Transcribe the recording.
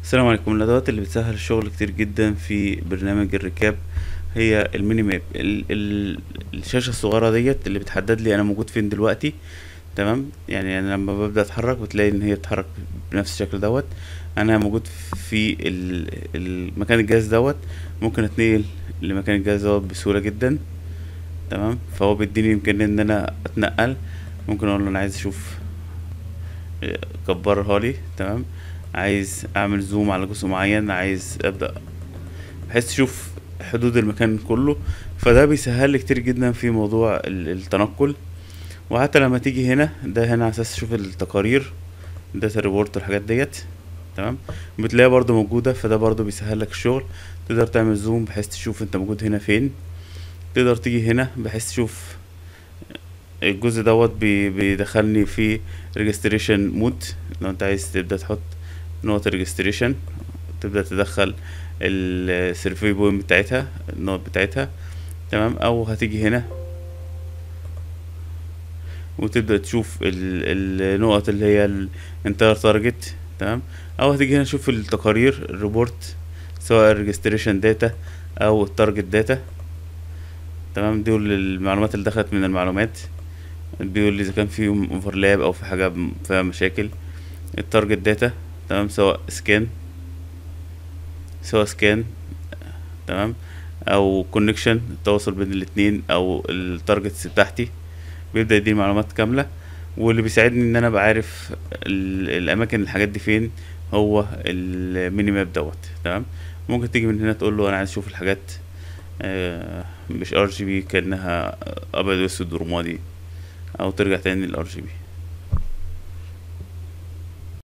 السلام عليكم الادوات اللي بتسهل الشغل كتير جدا في برنامج الركاب هي الميني ماب ال ال الشاشه الصغيره ديت اللي بتحدد لي انا موجود فين دلوقتي تمام يعني انا لما ببدا اتحرك بتلاقي ان هي بتتحرك بنفس الشكل دوت انا موجود في ال- المكان الجهاز دوت ممكن اتنقل لمكان الجهاز دوت بسهوله جدا تمام فهو بيديني امكانيه ان انا اتنقل ممكن اقول له انا عايز اشوف آه، كبرها لي تمام عايز اعمل زوم على جزء معين عايز ابدا بحيث تشوف حدود المكان كله فده بيسهل لي كتير جدا في موضوع ال- التنقل وحتى لما تيجي هنا ده هنا على اساس تشوف التقارير داتا ريبورت والحاجات ديت تمام بتلاقيها برضو موجودة فده برضو بيسهل لك الشغل تقدر تعمل زوم بحيث تشوف انت موجود هنا فين تقدر تيجي هنا بحيث تشوف الجزء دوت بي- بيدخلني في ريجستريشن مود لو انت عايز تبدأ تحط نقط الريجستريشن تبدأ تدخل السيرفي بوينت بتاعتها النقط بتاعتها تمام او هتيجي هنا وتبدأ تشوف ال- النقط اللي هي الانتر تارجت تمام او هتيجي هنا تشوف التقارير الريبورت سواء الريجستريشن داتا او التارجت داتا تمام دول المعلومات اللي دخلت من المعلومات بيقول لي اذا كان فيهم اوفرلاب او في حاجه م- فيها مشاكل التارجت داتا تمام سواء سكان سواء سكان تمام او كونكشن التواصل بين الاتنين او التارجتس بتاعتي بيبدأ يديني معلومات كاملة واللي بيساعدني ان انا بعرف ال- الاماكن الحاجات دي فين هو الميني ماب دوت تمام ممكن تيجي من هنا تقول له انا عايز اشوف الحاجات آه، مش ار جي بي كانها ابيض واسود ورمادي او ترجع تاني للار جي بي